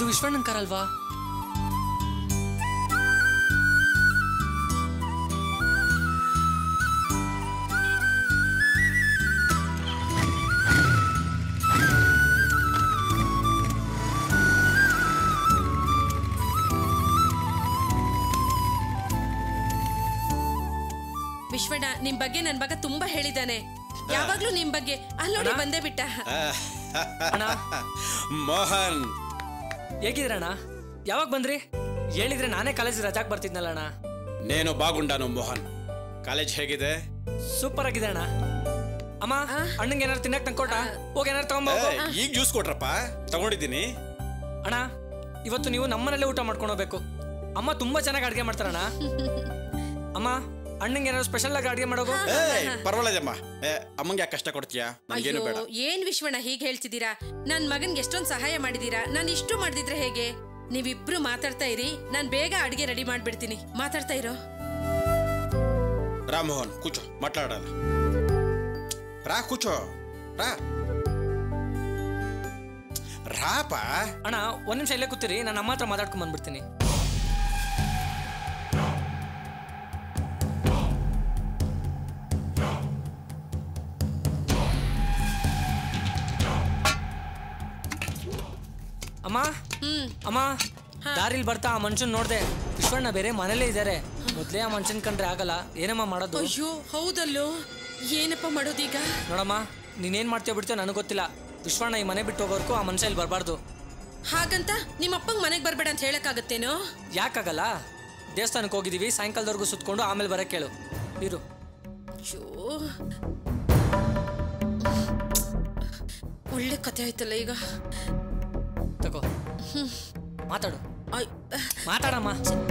ಇದು ವಿಶ್ವಣ್ಣನ್ ಕಾರ್ ಅಲ್ವಾ ವಿಶ್ವಣ್ಣ ನಿಮ್ ಬಗ್ಗೆ ನನ್ ಮಗ ತುಂಬಾ ಹೇಳಿದಾನೆ ಯಾವಾಗ್ಲೂ ನಿಮ್ ಬಗ್ಗೆ ಅಲ್ಲೋಡಿ ಬಂದೇ ಬಿಟ್ಟ ಅಣ್ಣ ಮೋಹನ್ ಹೇಗಿದ್ರಣ್ಣ ಯಾವಾಗ ಬಂದ್ರಿ ಹೇಳಿದ್ರೆ ನಾನೇ ಕಾಲೇಜ್ ರಜಾಕ್ ಬರ್ತಿದ್ನಲ್ಲ ಅಣ್ಣ ನೇನು ಬಾಗುಂಡಾನು ಮೋಹನ್ ಕಾಲೇಜ್ ಹೇಗಿದೆ ಸೂಪರ್ ಆಗಿದೆ ಅಣ್ಣ ಅಮ್ಮ ಅಣ್ಣಂಗೆ ಏನಾರು ತಿನ್ನಕ್ ನಂಗೆ ಕೊಟ್ಟ ಹೋಗಿ ಏನಾರು ತಗೊಂಬ ಏ, ಈಗ ಜ್ಯೂಸ್ ಕೊಟ್ರಪ್ಪ ತಗೊಂಡಿದ್ದೀನಿ ಅಣ್ಣ ಇವತ್ತು ನೀವು ನಮ್ಮನೇಲೆ ಊಟ ಮಾಡ್ಕೊಂಡು ಹೋಗ್ಬೇಕು ಅಮ್ಮ ತುಂಬಾ ಚೆನ್ನಾಗಿ ಅಡುಗೆ ಮಾಡ್ತಾರಣ್ಣ ಅಮ್ಮ ಅಣ್ಣಂಗೆ ಏನಾದ್ರು ಸ್ಪೆಷಲ್ ಆಗಿ ಅಡುಗೆ ಮಾಡೋಗು ಏ ಪರವಾಗಿಲ್ಲಮ್ಮ ಏ ಅಮ್ಮಂಗೆ ಯಾಕೆ ಕಷ್ಟ ಕೊಡ್ತೀಯಾ ನನಗೇನು ಅಯ್ಯೋ ಬೇಡ ಏನ್ ವಿಶ್ವಣ್ಣ ಹೀಗ್ ಹೇಳ್ತಿದ್ದೀರಾ ನನ್ ಮಗನ್ಗೆ ಎಷ್ಟೊಂದ್ ಸಹಾಯ ಮಾಡಿದೀರಾ ನಾನ್ ಇಷ್ಟು ಮಾಡ್ದಿದ್ರೆ ಹೇಗೆ ನೀವಿಬ್ರು ಮಾತಾಡ್ತಾ ಇರಿ ನಾನ್ ಬೇಗ ಅಡಿಗೆ ರೆಡಿ ಮಾಡ್ಬಿಡ್ತೀನಿ ಮಾತಾಡ್ತಾ ಇರೋ ರಾ ಮೋಹನ್ ಕೂಚೋ ಮಾట్లాಡಲ್ಲ ರಾ ಕೂಚೋ ರಾ ರಾಪ ಅಣ್ಣ ಒಂದ್ ನಿಮಿಷ ಇಲ್ಲೇ ಕೂತಿರಿ ನಾನು ಅಮ್ಮ ಹತ್ರ ಮಾತಾಡ್ಕೊಂಡ್ ಬಂದ್ಬಿಡ್ತೀನಿ ಅಮ್ಮ ಹ್ಮ್ ಅಮ್ಮ ದಾರಿಲ್ ಬರ್ತಾ ಆ ಮನುಷ್ಯನ್ ನೋಡ್ದೆ ವಿಶ್ವಣ್ಣ ಬೇರೆ ಮನೇಲೇ ಇದ್ದಾರೆ ಮೊದ್ಲೇ ಆ ಮನುಷ್ಯನ್ ಕಂಡ್ರೆ ಆಗಲ್ಲ ಏನಮ್ಮ ಮಾಡೋದು ಅಯ್ಯೋ ಹೌದಲ್ಲೋ ಏನಪ್ಪ ಮಾಡೋದೀಗ ನೋಡಮ್ಮ ನೀನೇನ್ ಮಾಡ್ತೀಯೋ ಬಿಡ್ತೀಯೋ ನನಗೆ ಗೊತ್ತಿಲ್ಲ ವಿಶ್ವಣ್ಣ ಈ ಮನೆ ಬಿಟ್ಟು ಹೋಗೋರ್ಗೂ ಆ ಮನುಷ್ಯ ಇಲ್ಲಿ ಬರಬಾರ್ದು ಹಾಗಂತ ನಿಮ್ಮಪ್ಪಂಗ್ ಮನೆಗ್ ಬರ್ಬೇಡ ಅಂತ ಹೇಳಕ್ಕಾಗತ್ತೇನೋ ಯಾಕಾಗಲ್ಲ ದೇವಸ್ಥಾನಕ್ಕೆ ಹೋಗಿದೀವಿ ಸಾಯಂಕಾಲದವರೆಗೂ ಸುತ್ಕೊಂಡು ಆಮೇಲೆ ಬರಕ್ಕೆ ಕೇಳು ಇರು ಅಯ್ಯೋ ಒಳ್ಳೆ ಕತೆ ಆಯ್ತಲ್ಲ ಈಗ ತಗೋ ಮಾತಾಡು ಅಯ್, ಮಾತಾಡಮ್ಮ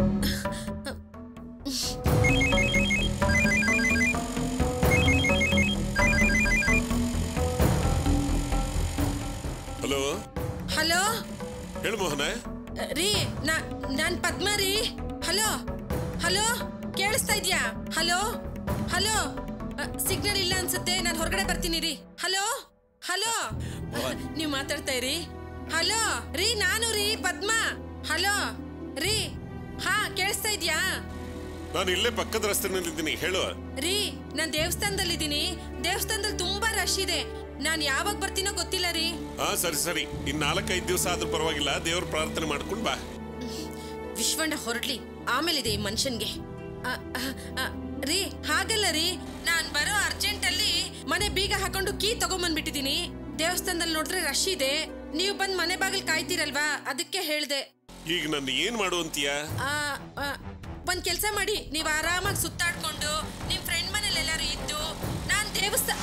ಹಲೋ ಹಲೋ ಹೇಳು ಮೋಹನ ರೀ ನಾ ನಾನ್ ಪದ್ಮ ರೀ ಹಲೋ ಹಲೋ ಕೇಳಿಸ್ತಾ ಇದ್ಯಾ ಹಲೋ ಹಲೋ ಸಿಗ್ನಲ್ ಇಲ್ಲ ಅನ್ಸುತ್ತೆ ನಾನು ಹೊರಗಡೆ ಬರ್ತೀನಿ ರೀ ಹಲೋ ಹಲೋ ನೀವು ಮಾತಾಡ್ತಾ ಇರಿ ಹಲೋ ರೀ ನಾನು ರೀ ಪದ್ಮ ಹಲೋ ರೀ ಹಾ ಕೇಳಿಸ್ತಾ ಇದ್ಯಾ ನಾನು ಇಲ್ಲೇ ಪಕ್ಕದ ರಸ್ತೆನಲ್ಲಿದ್ದೀನಿ ಹೇಳು ರೀ ನಾನ್ ದೇವಸ್ಥಾನದಲ್ಲಿದ್ದೀನಿ ದೇವಸ್ಥಾನದಲ್ಲಿ ತುಂಬಾ ರಶ್ ಇದೆ ನಾನ್ ಯಾವಾಗ ಬರ್ತೀನೋ ಗೊತ್ತಿಲ್ಲ ರೀ ಹಾ ಸರಿ ಸರಿ ಇನ್ ನಾಲ್ಕೈದು ದಿವಸ ಆದ್ರೂ ಪರವಾಗಿಲ್ಲ ದೇವ್ರ ಪ್ರಾರ್ಥನೆ ಮಾಡ್ಕೊಂಡು ಬಾ ವಿಶ್ವಣ್ಣ ಹೊರಡ್ಲಿ ಆಮೇಲಿದೆ ಈ ಮನುಷ್ಯನ್ಗೆ ಅ, ಅ, ಅ, ರೀ ಹಾಗಲ್ಲ ರೀ ನಾನ್ ಬರೋ ಅರ್ಜೆಂಟ್ ಅಲ್ಲಿ ಮನೆ ಬೀಗ ಹಾಕೊಂಡು ಕೀ ತಗೊಂಬಂದ್ಬಿಟ್ಟಿದೀನಿ ದೇವಸ್ಥಾನದಲ್ಲಿ ನೋಡಿದ್ರೆ ರಶ್ ಇದೆ ನೀವು ಬಂದ್ ಮನೆ ಬಾಗಿಲು ಕಾಯ್ತೀರಲ್ವಾ ಅದಕ್ಕೆ ಹೇಳ್ದೆ ಈಗ ನನ್ನ ಏನ್ ಮಾಡು ಅಂತೀಯ ಆ, ಆ, ಒಂದ್ ಕೆಲ್ಸ ಮಾಡಿ ನೀವ್ ಆರಾಮಾಗಿ ಸುತ್ತಾಡ್ಕೊಂಡು ನಿಮ್ ಫ್ರೆಂಡ್ ಮನೇಲಿ ಎಲ್ಲಾರು ಇದ್ದು ನಾನ್ ದೇವಸ್ಥಾನ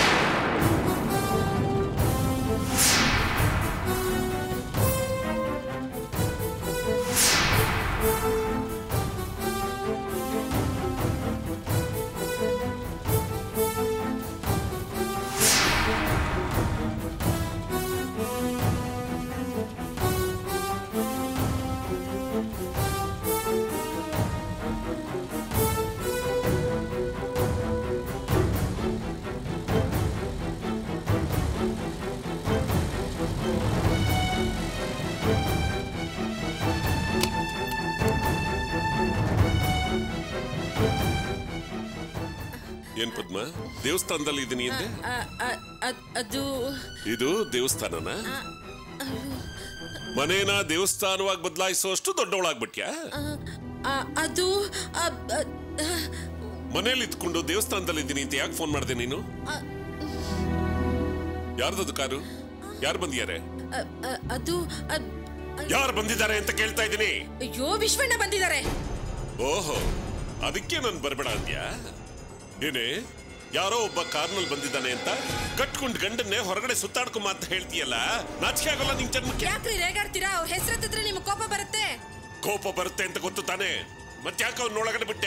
ಏನ್ ಪದ್ಮ ದೇವಸ್ಥಾನದಲ್ಲಿ ಇದೀನಿ ಅಂದೆ ಆ, ಆ, ಅದ್- ಅದು ಇದು ದೇವಸ್ಥಾನನ ಮನೇನ ದೇವಸ್ಥಾನವಾಗಿ ಬದಲಾಯಿಸುವಷ್ಟು ದೊಡ್ಡವಳಾಗ್ಬಿಟ್ಯಾ ಆ, ಆ, ಅದು ಆ, ಆ, ಮನೇಲಿ ಇದ್ಕೊಂಡು ದೇವಸ್ಥಾನದಲ್ಲಿ ಇದ್ದೀನಿ ಅಂತ ಯಾಕೆ ಫೋನ್ ಮಾಡಿದೆ ನೀನು ಆ, ಯಾರ್ದದು ಕಾರು ಯಾರು ಬಂದಿದ್ದಾರೆ ಆ, ಆ, ಅದು ಅದ್- ಯಾರು ಬಂದಿದ್ದಾರೆ ಅಂತ ಕೇಳ್ತಾ ಇದ್ದೀನಿ ಅಯ್ಯೋ ವಿಶ್ವಣ್ಣ ಬಂದಿದ್ದಾರೆ ಓಹೋ ಅದಕ್ಕೆ ನಾನು ಬರಬೇಡ ಅಂದ್ಯಾ ಏನೇ ಯಾರೋ ಒಬ್ಬ ಕಾರ್ನಲ್ಲಿ ಬಂದಿದ್ದಾನೆ ಅಂತ ಕಟ್ಕೊಂಡ್ ಗಂಡನ್ನೇ ಹೊರಗಡೆ ಸುತ್ತಾಡ್ಕೊಂಬ ಅಂತ ಹೇಳ್ತೀಯಲ್ಲ ನಾಚಿಕೆ ಆಗೋಲ್ಲ ನಿನ್ ಜನ್ಮಕ್ಕೆ ಯಾಕ್ರಿ ರೇಗಾಡ್ತೀರಾ ಅವ್ರ ಹೆಸರತ್ತಿದ್ರೆ ನಿಮ್ಗೆ ಕೋಪ ಬರುತ್ತೆ ಕೋಪ ಬರುತ್ತೆ ಅಂತ ಗೊತ್ತು ತಾನೆ ಮತ್ತ್ಯಾಕೆ ಅವ್ನ ಒಳಗಡೆ ಬಿಟ್ಟೆ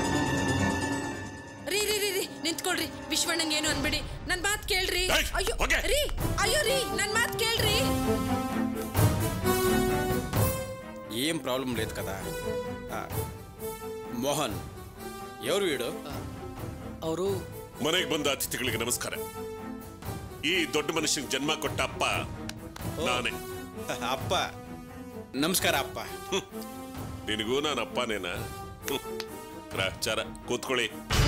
ರೀ ರೀ ರೀ ರೀ ನಿಂತ್ಕೊಳ್ರಿ ವಿಶ್ವಣ್ಣಂಗೆ ಏನು ಅನ್ಬೇಡಿ ನನ್ ಮಾತ್ ಕೇಳ್ರಿ ಏಯ್, ಅಯ್ಯೋ ಹೋಗೆ. ರೀ ಅಯ್ಯೋ ರೀ ನನ್ ಮಾತ್ ಕೇಳ್ರಿ ఏం ప్రాబ్లం లేదు కదా ఆ, మోహన్ ఎవరు వీడు ಅವರು ಮನೆಗೆ ಬಂದ ಅತಿಥಿಗಳಿಗೆ ನಮಸ್ಕಾರ ಈ ದೊಡ್ಡ ಮನುಷ್ಯನ್ ಜನ್ಮ ಕೊಟ್ಟ ಅಪ್ಪ ನಾನೇ ಅಪ್ಪ ನಮಸ್ಕಾರ ಅಪ್ಪ ನಿನಗೂ ನಾನು ಅಪ್ಪನೇನಾ ಹ್ಮ್. ಗ್ರಹಚಾರ ಕೂತ್ಕೊಳ್ಳಿ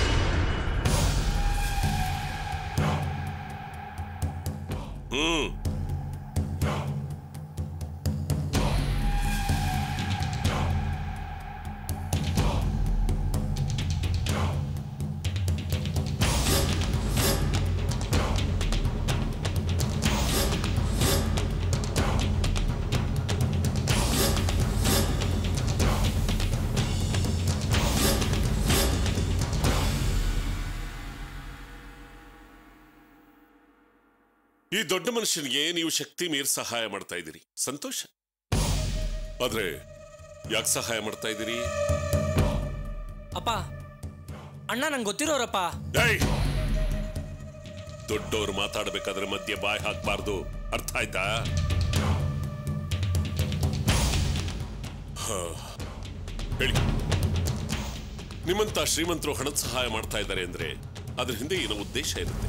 ಹ್ಮ್ ಈ ದೊಡ್ಡ ಮನುಷ್ಯನಿಗೆ ನೀವು ಶಕ್ತಿ ಮೀರಿ ಸಹಾಯ ಮಾಡ್ತಾ ಇದ್ದೀರಿ ಸಂತೋಷ ಆದ್ರೆ ಯಾಕೆ ಸಹಾಯ ಮಾಡ್ತಾ ಇದ್ದೀರಿ ಅಪ್ಪ ಅಣ್ಣ ನಂಗೆ ಗೊತ್ತಿರೋರಪ್ಪ ಏಯ್! ದೊಡ್ಡವ್ರು ಮಾತಾಡಬೇಕಾದ್ರೆ ಮಧ್ಯೆ ಬಾಯಿ ಹಾಕ್ಬಾರ್ದು ಅರ್ಥ ಆಯ್ತಾ ಹಾ. ಹೇಳಿ ನಿಮ್ಮಂತ ಶ್ರೀಮಂತರು ಹಣದ ಸಹಾಯ ಮಾಡ್ತಾ ಇದ್ದಾರೆ ಅಂದ್ರೆ ಅದ್ರ ಹಿಂದೆ ಏನೋ ಉದ್ದೇಶ ಇರುತ್ತೆ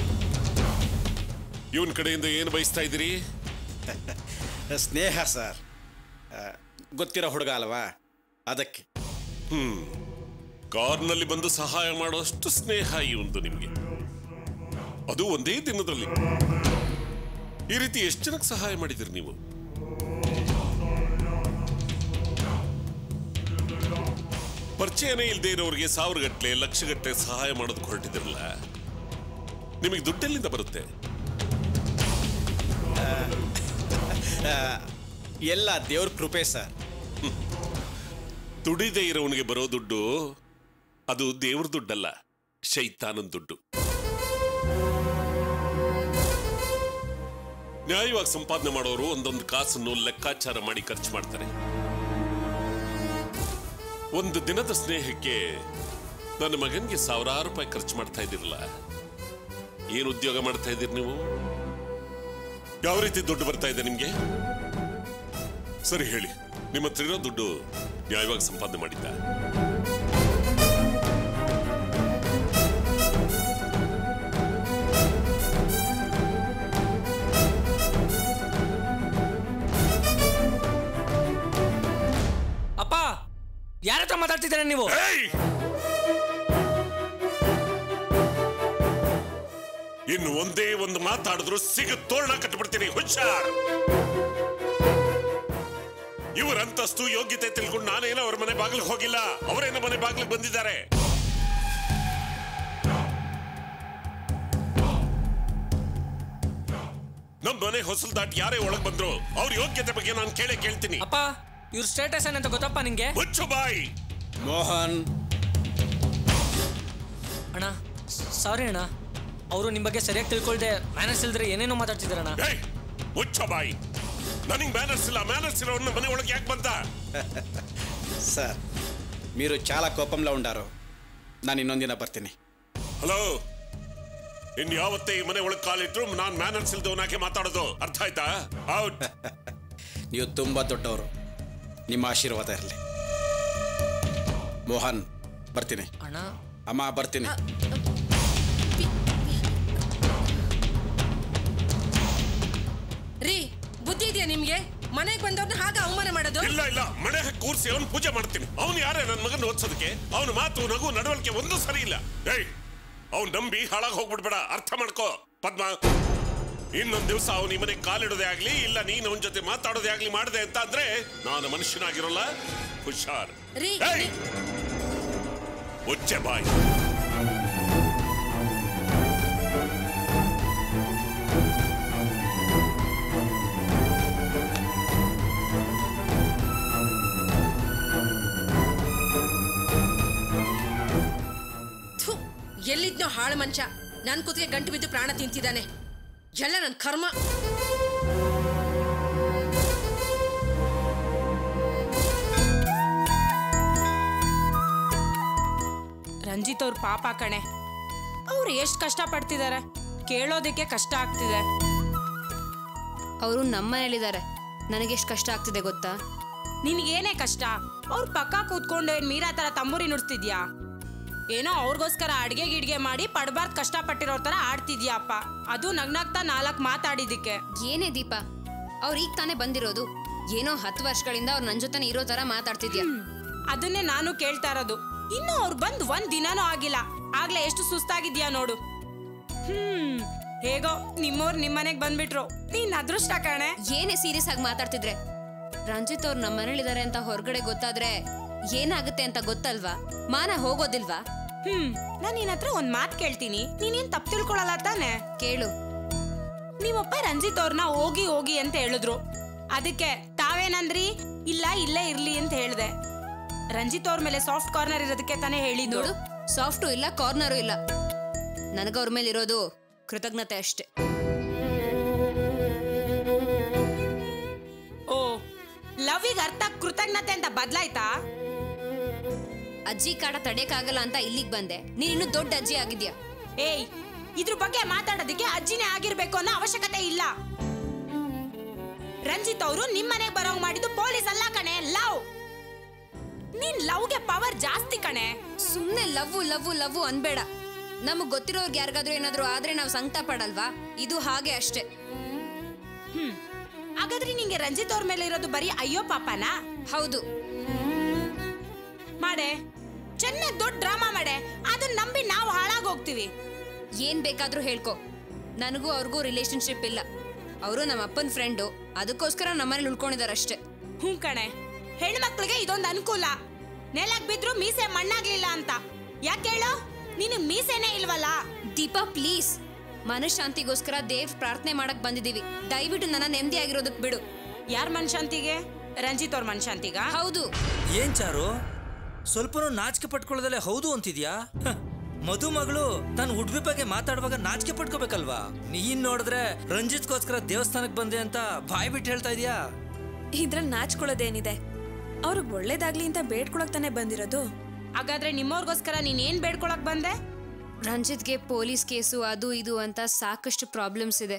ಇವನ್ ಕಡೆಯಿಂದ ಏನು ಬಯಸ್ತಾ ಇದ್ದೀರಿ ಸ್ನೇಹ ಸರ್ ಆ, ಗೊತ್ತಿರೋ ಹುಡುಗ ಅಲ್ವಾ ಅದಕ್ಕೆ ಕಾರ್ನಲ್ಲಿ ಬಂದು ಸಹಾಯ ಮಾಡೋಷ್ಟು ಸ್ನೇಹ ಇವಂದು ನಿಮಗೆ ಅದು ಒಂದೇ ದಿನದಲ್ಲಿ ಈ ರೀತಿ ಎಷ್ಟು ಜನಕ್ಕೆ ಸಹಾಯ ಮಾಡಿದಿರಿ ನೀವು ಪರಿಚಯನೇ ಇಲ್ಲದೆ ಇರೋರಿಗೆ ಸಾವಿರ ಗಟ್ಟಲೆ ಲಕ್ಷ ಗಟ್ಟಲೆ ಸಹಾಯ ಮಾಡೋದಕ್ಕೆ ಹೊರಟಿದಿರಲ್ಲ ನಿಮಗೆ ದುಡ್ಡೆಲ್ಲಿಂದ ಬರುತ್ತೆ ಎಲ್ಲ ದೇವ್ರ ಕೃಪೆ ಸರ್ ದುಡಿದೇ ಇರೋವನಿಗೆ ಬರೋ ದುಡ್ಡು ಅದು ದೇವ್ರ ದುಡ್ಡಲ್ಲ ಶೈತಾನನ್ ದುಡ್ಡು ನ್ಯಾಯವಾಗಿ ಸಂಪಾದನೆ ಮಾಡೋರು ಒಂದೊಂದು ಕಾಸನ್ನು ಲೆಕ್ಕಾಚಾರ ಮಾಡಿ ಖರ್ಚು ಮಾಡ್ತಾರೆ ಒಂದು ದಿನದ ಸ್ನೇಹಕ್ಕೆ ನನ್ನ ಮಗನಿಗೆ ಸಾವಿರಾರು ರೂಪಾಯಿ ಖರ್ಚು ಮಾಡ್ತಾ ಇದ್ದೀರಲ್ಲ ಏನು ಉದ್ಯೋಗ ಮಾಡ್ತಾ ಇದ್ದೀರಿ ನೀವು ಯಾವ ರೀತಿ ದುಡ್ಡು ಬರ್ತಾ ಇದೆ ನಿಮ್ಗೆ ಸರಿ ಹೇಳಿ ನಿಮ್ಮ ಹತ್ರ ಇರೋ ದುಡ್ಡು ನ್ಯಾಯವಾಗಿ ಸಂಪಾದನೆ ಮಾಡಿದ್ದ ಅಪ್ಪ ಯಾರ ಹತ್ರ ಮಾತಾಡ್ತಿದ್ದೀರ ನೀವು ಏಯ್! ಇನ್ನು ಒಂದೇ ಒಂದು ಮಾತಾಡಿದ್ರು ಸಿಗ ತೋರಣ ಕಟ್ಬಿಡ್ತೀನಿ ಹುಷಾರ್ ಇವರ ಅಂತಸ್ತು ಯೋಗ್ಯತೆ ತಿಳ್ಕೊಂಡು ನಾನೇನೋ ಅವ್ರ ಮನೆ ಬಾಗಿಲಿಗೆ ಹೋಗಿಲ್ಲ ಅವರೇನೋ ಮನೆ ಬಾಗಿಲಿಗೆ ಬಂದಿದ್ದಾರೆ ನಮ್ ಮನೆ ಹೊಸಲ್ ದಾಟಿ ಯಾರೇ ಒಳಗ್ ಬಂದ್ರು ಅವ್ರ ಯೋಗ್ಯತೆ ಬಗ್ಗೆ ನಾನು ಕೇಳೇ ಕೇಳ್ತೀನಿ ಅಪ್ಪ ಇವ್ರ ಸ್ಟೇಟಸ್ ಏನಂತ ಗೊತ್ತಪ್ಪ ನಿಂಗೆ ಮುಚ್ಚು ಬಾಯಿ ಮೋಹನ್ ಅಣ್ಣ ಸಾರಿ ಅಣ್ಣ ಅವರು ನಿಮ್ಮ ಬಗ್ಗೆ ಸರಿಯಾಗಿ ತಿಳ್ಕೊಳ್ದೆ ಮ್ಯಾನರ್ಸ್ ಇಲ್ದ್ರೆ ಏನೇನೋ ಮಾತಾಡ್ತಿದ್ದಾರಣ್ಣ ಏಯ್ ಮುಚ್ಚ ಬಾಯಿ ನನಗೆ ಮ್ಯಾನರ್ಸ್ ಇಲ್ಲ ಮ್ಯಾನರ್ಸ್ ಇರೋನ್ನ ಮನೆ ಒಳಗೆ ಯಾಕೆ ಬಂದ సార్ మీరు చాలా కోపంలో ఉండారు ನಾನು ಇನ್ನೊಂದಿನ ಬರ್ತೀನಿ ಹಲೋ ಇನ್ ಯಾವತ್ತೇ ಈ ಮನೆ ಒಳಗೆ ಕಾಲಿಟ್ರು ನಾನ್ ಮ್ಯಾನರ್ಸ್ ಇಲ್ದವನಾಗೆ ಮಾತಾಡೋದು ಅರ್ಥ ಆಯ್ತಾ ಔಟ್ ನೀವು ತುಂಬ ದೊಡ್ಡವರು ನಿಮ್ಮ ಆಶೀರ್ವಾದ ಇರಲಿ ಮೋಹನ್ ಬರ್ತೀನಿ ಅಣ್ಣ ಅಮ್ಮ ಬರ್ತೀನಿ ರೀ ಬುದ್ಧಿ ಇದೆಯಾ ನಿಮ್ಗೆ ಮನೆಗೆ ಬಂದವ್ರನ್ನ ಹಾಗೆ ಅವಮಾನ ಮಾಡೋದು ಇಲ್ಲ ಇಲ್ಲ ಮನೆ ಹಾಕಿ ಕೂರಿಸಿ ಅವನು ಪೂಜೆ ಮಾಡ್ತೀನಿ ಅವನು ಯಾರೇ ನನ್ನ ಮಗನ ಓದ್ಸೋದಕ್ಕೆ ಅವನ ಮಾತು ನಗು ನಡವಳಿಕೆ ಒಂದೂ ಸರಿ ಇಲ್ಲ ಏಯ್ ಅವ್ನು ನಂಬಿ ಹಾಳಾಗಿ ಹೋಗ್ಬಿಡ್ಬೇಡ ಅರ್ಥ ಮಾಡ್ಕೋ ಪದ್ಮ ಇನ್ನೊಂದ್ ದಿವಸ ಅವನು ಈ ಮನೆಗೆ ಕಾಲಿಡೋದೇ ಆಗ್ಲಿ ಇಲ್ಲ ನೀನು ಅವನ ಜೊತೆ ಮಾತಾಡೋದೇ ಆಗ್ಲಿ ಮಾಡಿದೆ ಅಂತ ಅಂದ್ರೆ ನಾನು ಮನುಷ್ಯನಾಗಿರೋಲ್ಲ ಹುಷಾರ್ ರೀ, ಏಯ್! ರೀ. ಮುಚ್ಚೆ ಬಾಯ್ ಥು, ಎಲ್ಲಿದ್ನೋ ಹಾಳು ಮನುಷ್ಯ ನನ್ ಕುತ್ತಿಗೆ ಗಂಟು ಬಿದ್ದು ಪ್ರಾಣ ತಿಂತಿದ್ದಾನೆ ಎಲ್ಲ ನನ್ನ ಕರ್ಮ ರಂಜಿತ್ ಅವ್ರ ಪಾಪ ಕಣೆ ಅವ್ರು ಎಷ್ಟು ಕಷ್ಟ ಪಡ್ತಿದ್ದಾರೆ ಕೇಳೋದಕ್ಕೆ ಕಷ್ಟ ಆಗ್ತಿದೆ ಅವರು ನಮ್ಮನೇಲಿದ್ದಾರೆ ನನಗೆಷ್ಟು ಕಷ್ಟ ಆಗ್ತಿದೆ ಗೊತ್ತಾ ನಿನ್ಗೇನೇ ಕಷ್ಟ ಅವ್ರ ಪಕ್ಕ ಕೂತ್ಕೊಂಡು ಏನ್ ಮೀರಾ ತರ ತಂಬೂರಿ ನುಡ್ಸ್ತಿದ್ಯಾ ಏನೋ ಅವ್ರಿಗೋಸ್ಕರ ಅಡ್ಗೆ ಗಿಡ್ಗೆ ಮಾಡಿ ಪಡ್ಬಾರ್ದು ಕಷ್ಟ ಪಟ್ಟಿರೋ ತರ ಆಡ್ತಿದ್ಯಪ್ಪ ಅದು ನಗ್ನಾಗ್ತಾ ನಾಲ್ಕು ಮಾತಾಡಿದ್ದಕ್ಕೆ ಏನೇ ದೀಪ ಅವ್ರು ಈಗ ತಾನೇ ಬಂದಿರೋದು ಏನೋ ಹತ್ತು ವರ್ಷಗಳಿಂದ ಅವ್ರು ನನ್ನ ಜೊತೆ ಇರೋ ತರ ಮಾತಾಡ್ತಿದ್ಯಾ ಅದನ್ನೇ ನಾನು ಕೇಳ್ತಾ ಇರೋದು ಇನ್ನು ಅವ್ರು ಬಂದ್ ಒಂದ್ ದಿನಾನೂ ಆಗಿಲ್ಲ ಆಗ್ಲೇ ಎಷ್ಟು ಸುಸ್ತಾಗಿದ್ಯಾ ನೋಡು ಹ್ಮ್ ಹೇಗೋ ನಿಮ್ಮೋರ್ ನಿಮ್ಮನೆಗ್ ಬಂದ್ಬಿಟ್ರು ನೀನ್ ಅದೃಷ್ಟ ಕಣೆ ಏನೇ ಸೀರಿಯಸ್ ಆಗಿ ಮಾತಾಡ್ತಿದ್ರೆ ರಂಜಿತ್ ಅವ್ರು ನಮ್ಮ ಮನೇಲಿದ್ದಾರೆ ಅಂತ ಹೊರಗಡೆ ಗೊತ್ತಾದ್ರೆ ಏನಾಗುತ್ತೆ ಅಂತ ಗೊತ್ತಲ್ವಾ ಮಾನ ಹೋಗೋದಿಲ್ವಾ ಹ್ಮ್ ನಾನ್ ನಿನ್ ಹತ್ರ ಒಂದ್ ಮಾತ್ ಕೇಳ್ತೀನಿ ನೀನೇನ್ ತಪ್ಪು ತಿಳ್ಕೊಳಲ್ಲ ತಾನೆ ಕೇಳು ನಿಮ್ಮಪ್ಪ ರಂಜಿತ್ ಅವ್ರನ್ನ ಹೋಗಿ ಹೋಗಿ ಅಂತ ಹೇಳಿದ್ರು ಅದಕ್ಕೆ ತಾವೇನಂದ್ರಿ ಇಲ್ಲ ಇಲ್ಲೇ ಇರ್ಲಿ ಅಂತ ಹೇಳ್ದೆ ರಂಜಿತ್ ಅವ್ರ ಮೇಲೆ ಸಾಫ್ಟ್ ಕಾರ್ನರ್ ಇರೋದಕ್ಕೆ ತಾನೇ ಹೇಳಿದ್ದು ನೋಡು ಸಾಫ್ಟು ಇಲ್ಲ ಕಾರ್ನರು ಇಲ್ಲ ನನಗ ಅವ್ರ ಮೇಲೆ ಇರೋದು ಕೃತಜ್ಞತೆ ಅಷ್ಟೇ ಓ ಲವ್ವಿಗೆ ಅರ್ಥ ಕೃತಜ್ಞತೆ ಅಂತ ಬದ್ಲಾಯ್ತಾ ಅಜ್ಜಿ ಕಾಟ ತಡೆಯಕ್ಕಾಗಲ್ಲ ಅಂತ ಇಲ್ಲಿಗೆ ಬಂದೆ ನೀನ್ ಇನ್ನು ದೊಡ್ಡ ಅಜ್ಜಿ ಆಗಿದ್ಯಾ ಏಯ್ ಇದ್ರ ಬಗ್ಗೆ ಮಾತಾಡೋದಕ್ಕೆ ಅಜ್ಜಿನೇ ಆಗಿರ್ಬೇಕು ಅನ್ನೋ ಅವಶ್ಯಕತೆ ಇಲ್ಲ ರಂಜಿತ್ ಅವರು ನಿಮ್ ಮನೆಗ್ ಬರೋಂಗ್ ಮಾಡಿದ್ದು ಪೊಲೀಸ್ ಅಲ್ಲ ಕಣೆ ಲವ್ ನೀನ್ ಲವ್ಗೆ ಪವರ್ ಜಾಸ್ತಿ ಕಣೆ ಸುಮ್ನೆ ಲವ್ವು ಲವ್ವು ಲವ್ವು ಅನ್ಬೇಡ ನಮಗ್ ಗೊತ್ತಿರೋರ್ಗೆ ಯಾರಿಗಾದ್ರೂ ಏನಾದ್ರೂ ಆದ್ರೆ ನಾವು ಸಂಕಟ ಪಡಲ್ವಾ ಇದು ಹಾಗೆ ಅಷ್ಟೇ ಹ್ಮ್ ಹಾಗಾದ್ರೆ ನಿಂಗೆ ರಂಜಿತ್ ಅವ್ರ ಮೇಲೆ ಇರೋದು ಬರೀ ಅಯ್ಯೋ ಪಾಪನಾ ಹೌದು ಮಾಡೆ ಚೆನ್ನಾಗ್ ದೊಡ್ಡ ಡ್ರಾಮಾ ಮಾಡೆ ಅದನ್ನ ನಂಬಿ ನಾವು ಹಾಳಾಗ್ ಹೋಗ್ತೀವಿ ಏನ್ ಬೇಕಾದ್ರೂ ಹೇಳ್ಕೊ ನನಗೂ ಅವ್ರಿಗೂ ರಿಲೇಶನ್ಶಿಪ್ ಇಲ್ಲ ಅವರು ನಮ್ಮ ಅಪ್ಪನ ಫ್ರೆಂಡು ಅದಕ್ಕೋಸ್ಕರ ನಮ್ಮನೇಲಿ ಉಳ್ಕೊಂಡಿದಾರಷ್ಟೇ ಹ್ಞೂ ಕಣೆ ಹೆಣ್ಮಕ್ಳಿಗೆ ಇದೊಂದು ಅನುಕೂಲ ನೆಲಕ್ ಬಿದ್ರು ಮೀಸೆ ಮಣ್ಣಾಗ್ಲಿಲ್ಲ ಅಂತ ಯಾಕೆ ಹೇಳು ನಿನಗ್ ಮೀಸೆನೇ ಇಲ್ವಲ್ಲ ದೀಪಾ ಪ್ಲೀಸ್ ಮನಃಶಾಂತಿಗೋಸ್ಕರ ದೇವ್ ಪ್ರಾರ್ಥನೆ ಮಾಡಕ್ ಬಂದಿದೀವಿ ದಯವಿಟ್ಟು ನನ್ನ ನೆಮ್ಮದಿ ಆಗಿರೋದಕ್ ಬಿಡು ಯಾರ್ ಮನ್ಶಾಂತಿಗೆ ರಂಜಿತ್ ಅವ್ರ ಮನ್ಶಾಂತಿಗ ಹೌದು ಏನ್ ಚಾರು ಸ್ವಲ್ಪನೂ ನಾಚಿಕೆ ಪಟ್ಕೊಳ್ಳೋದಲ್ಲೇ ಹೌದು ಅಂತಿದ್ಯಾ ಹ, ಮಧು ಮಗಳು ತನ್ನ ಉಡ್ಬಿ ಬಗ್ಗೆ ಮಾತಾಡುವಾಗ ನಾಚಿಕೆ ಪಟ್ಕೋಬೇಕಲ್ವಾ ನೀನ್ ನೋಡಿದ್ರೆ ರಂಜಿತ್ಗೋಸ್ಕರ ದೇವಸ್ಥಾನಕ್ಕೆ ಬಂದೆ ಅಂತ ಬಾಯ್ ಬಿಟ್ಟು ಹೇಳ್ತಾ ಇದೀಯಾ ಇದ್ರಲ್ಲಿ ನಾಚ್ಕೊಳ್ಳೋದೇನಿದೆ ಅವ್ರಿಗೆ ಒಳ್ಳೇದಾಗ್ಲಿ ಅಂತ ಬೇಡ್ಕೊಳಕ್ ತಾನೇ ಬಂದಿರೋದು ಹಾಗಾದ್ರೆ ನಿಮ್ಮವ್ರಿಗೋಸ್ಕರ ನೀನ್ ಏನ್ ಬೇಡ್ಕೊಳಕ್ ಬಂದೆ ರಂಜಿತ್ಗೆ ಪೊಲೀಸ್ ಕೇಸು ಅದು ಇದು ಅಂತ ಸಾಕಷ್ಟು ಪ್ರಾಬ್ಲಮ್ಸ್ ಇದೆ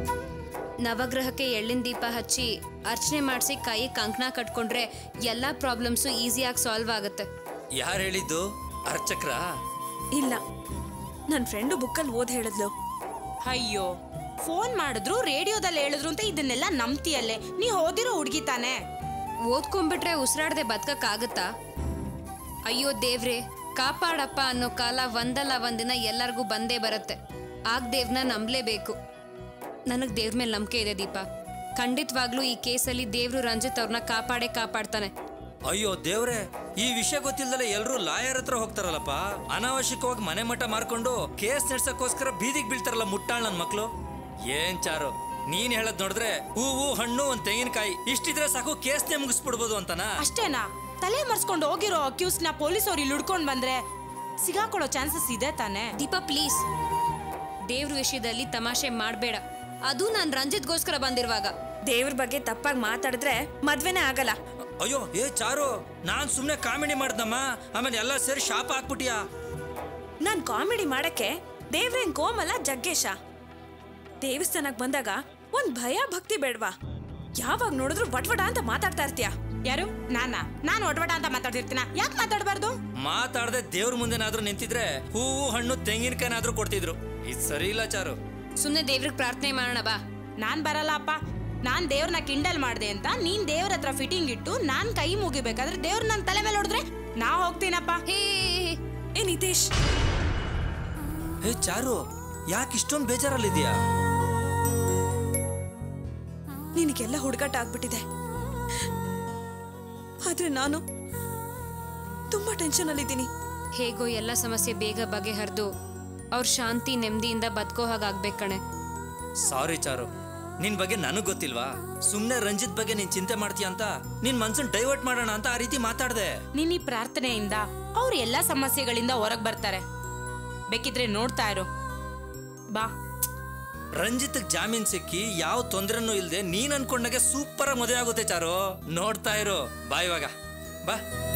ನವಗ್ರಹಕ್ಕೆ ಎಳ್ಳಿನ ದೀಪ ಹಚ್ಚಿ ಅರ್ಚನೆ ಮಾಡಿಸಿ ಕೈ ಕಂಕಣ ಕಟ್ಕೊಂಡ್ರೆ ಎಲ್ಲ ಪ್ರಾಬ್ಲಮ್ಸು ಈಸಿಯಾಗಿ ಸಾಲ್ವ್ ಆಗುತ್ತೆ ಯಾರು ಹೇಳಿದ್ದು ಅರ್ಚಕ್ರ ಇಲ್ಲ ನನ್ನ ಫ್ರೆಂಡು ಬುಕ್ಕಲ್ಲಿ ಓದ್ ಹೇಳಿದ್ಲು ಅಯ್ಯೋ ಫೋನ್ ಮಾಡಿದ್ರು ರೇಡಿಯೋದಲ್ಲಿ ಹೇಳಿದ್ರು ಅಂತ ಇದನ್ನೆಲ್ಲ ನಂಬ್ತಿಯಲ್ಲೇ ನೀ ಓದಿರೋ ಹುಡ್ಗಿ ತಾನೆ ಓದ್ಕೊಂಡ್ಬಿಟ್ರೆ ಉಸಿರಾಡದೆ ಬದುಕಕ್ಕಾಗತ್ತಾ ಅಯ್ಯೋ ದೇವ್ರೆ ಕಾಪಾಡಪ್ಪ ಅನ್ನೋ ಕಾಲ ಒಂದಲ್ಲ ಒಂದಿನ ಎಲ್ಲರಿಗೂ ಬಂದೇ ಬರುತ್ತೆ ಆಗ ದೇವ್ರನ್ನ ನಂಬಲೇಬೇಕು ನನಗೆ ದೇವ್ರ ಮೇಲೆ ನಂಬಿಕೆ ಇದೆ ದೀಪ ಖಂಡಿತವಾಗ್ಲೂ ಈ ಕೇಸಲ್ಲಿ ದೇವ್ರು ರಂಜಿತ್ ಅವ್ರನ್ನ ಕಾಪಾಡೇ ಕಾಪಾಡ್ತಾನೆ ಅಯ್ಯೋ ದೇವ್ರೆ ಈ ವಿಷಯ ಗೊತ್ತಿಲ್ದಲೆ ಎಲ್ರೂ ಲಾಯರ್ ಹತ್ರ ಹೋಗ್ತಾರಲ್ಲಪ್ಪ ಅನಾವಶ್ಯಕವಾಗಿ ಮನೆ ಮಠ ಮಾರ್ಕೊಂಡು ಕೇಸ್ ನಡ್ಸಕ್ಕೋಸ್ಕರ ಬೀದಿಗೆ ಬೀಳ್ತಾರಲ್ಲ ಮುಟ್ಟಾಳ್ ನನ್ ಮಕ್ಳು ಏನ್ ಚಾರು ನೀನ್ ಹೇಳದ್ ನೋಡಿದ್ರೆ ಹೂವು ಹಣ್ಣು ಒಂದ್ ತೆಂಗಿನಕಾಯಿ ಇಷ್ಟಿದ್ರೆ ಸಾಕು ಕೇಸ್ನೇ ಮುಗಿಸ್ಬಿಡ್ಬೋದು ಅಂತನಾ ಅಷ್ಟೇನಾ ತಲೆ ಮರ್ಸ್ಕೊಂಡು ಹೋಗಿರೋ ಅಕ್ಯೂಸ್ನ ಪೊಲೀಸ್ ಅವ್ರು ಇಲ್ಲಿ ಹಿಡ್ಕೊಂಡ್ ಬಂದ್ರೆ ಸಿಗಾಕೊಳ್ಳೋ ಚಾನ್ಸಸ್ ಇದೆ ತಾನೆ ದೀಪ ಪ್ಲೀಸ್ ದೇವ್ರ ವಿಷಯದಲ್ಲಿ ತಮಾಷೆ ಮಾಡಬೇಡ ಅದು ನಾನು ರಂಜಿತ್ಗೋಸ್ಕರ ಬಂದಿರುವಾಗ ದೇವ್ರ ಬಗ್ಗೆ ತಪ್ಪಾಗಿ ಮಾತಾಡಿದ್ರೆ ಮದ್ವೆನೇ ಆಗಲ್ಲ ಅಯ್ಯೋ ಏ ಚಾರು ನಾನ್ ಸುಮ್ನೆ ಕಾಮಿಡಿ ಮಾಡ್ದಮ್ಮ ಆಮೇಲೆ ಎಲ್ಲ ಸೇರಿ ಶಾಪ ಹಾಕ್ಬಿಟ್ಟಿಯಾ ನಾನ್ ಕಾಮಿಡಿ ಮಾಡಕ್ಕೆ ದೇವ್ರೇನ್ ಕೋಮಲ ಜಗ್ಗೇಶ ದೇವಸ್ಥಾನಕ್ ಬಂದಾಗ ಒಂದ್ ಭಯ ಭಕ್ತಿ ಬೇಡ್ವಾ ಯಾವಾಗ ನೋಡಿದ್ರು ವಟ್ವಟ ಅಂತ ಮಾತಾಡ್ತಾ ಇರ್ತೀಯ ಯಾರು ನಾನಾ ನಾನು ಒಡವಟ ಅಂತ ಮಾತಾಡ್ತಿರ್ತೀನ ಯಾಕೆ ಮಾತಾಡಬಾರ್ದು ಮಾತಾಡದೆ ದೇವ್ರ ಮುಂದೆನಾದ್ರೂ ನಿಂತಿದ್ರೆ ಹೂವು ಹಣ್ಣು ತೆಂಗಿನಕಾಯಿನಾದ್ರೂ ಕೊಡ್ತಿದ್ರು ಇದು ಸರಿ ಇಲ್ಲ ಚಾರು ಸುಮ್ಮನೆ ದೇವ್ರಿಗೆ ಪ್ರಾರ್ಥನೆ ಮಾಡೋಣ ಬಾ ನಾನ್ ಬರಲ್ಲ ಅಪ್ಪ ನಾನ್ ದೇವ್ರನ್ನ ಕಿಂಡಲ್ ಮಾಡ್ದೆ ಅಂತ ನೀನ್ ದೇವ್ರ ಹತ್ರ ಫಿಟ್ಟಿಂಗ್ ಇಟ್ಟು ನಾನ್ ಕೈ ಮುಗಿಬೇಕಾದ್ರೆ ದೇವ್ರ ನನ್ ತಲೆ ಮೇಲೆ ಹೊಡೆದ್ರೆ ನಾ ಹೋಗ್ತೀನಪ್ಪ ಹೇ ಏ ನಿತೇಶ್ ಹೇ ಚಾರು ಯಾಕೆ ಇಷ್ಟೊಂದು ಬೇಜಾರಲ್ಲಿದ್ಯಾ ನಿನಗೆಲ್ಲ ಹುಡುಗಾಟ ಆಗ್ಬಿಟ್ಟಿದೆ ಆದ್ರೆ ನಾನು ತುಂಬಾ ಟೆನ್ಷನ್ ಅಲ್ಲಿದ್ದೀನಿ ಹೇಗೋ ಎಲ್ಲ ಸಮಸ್ಯೆ ಬೇಗ ಬಗೆಹರಿದು ಅವ್ರ ಶಾಂತಿ ನೆಮ್ಮದಿಯಿಂದ ಬದುಕೋ ಹಾಗಾಗ್ಬೇಕು ಕಣೆ ಸಾರಿ ಚಾರು ನಿನ್ ಬಗ್ಗೆ ನನಗ್ ಗೊತ್ತಿಲ್ವಾ ಸುಮ್ನೆ ರಂಜಿತ್ ಬಗ್ಗೆ ನೀನ್ ಚಿಂತೆ ಮಾಡ್ತೀಯ ಅಂತ ನಿನ್ ಮನ್ಸನ್ ಡೈವರ್ಟ್ ಮಾಡೋಣ ಅಂತ ಆ ರೀತಿ ಮಾತಾಡ್ದೆ ನಿನ್ನ ಈ ಪ್ರಾರ್ಥನೆಯಿಂದ ಅವ್ರು ಎಲ್ಲಾ ಸಮಸ್ಯೆಗಳಿಂದ ಹೊರಗ್ ಬರ್ತಾರೆ ಬೇಕಿದ್ರೆ ನೋಡ್ತಾ ಇರು ಬಾ ರಂಜಿತ್ ಜಾಮೀನ್ ಸಿಕ್ಕಿ ಯಾವ ತೊಂದ್ರೆನೂ ಇಲ್ದೆ ನೀನ್ ಅನ್ಕೊಂಡಾಗೆ ಸೂಪರ್ ಆಗಿ ಮದುವೆ ಆಗುತ್ತೆ ಚಾರು ನೋಡ್ತಾ ಇರು ಬಾ ಇವಾಗ ಬಾ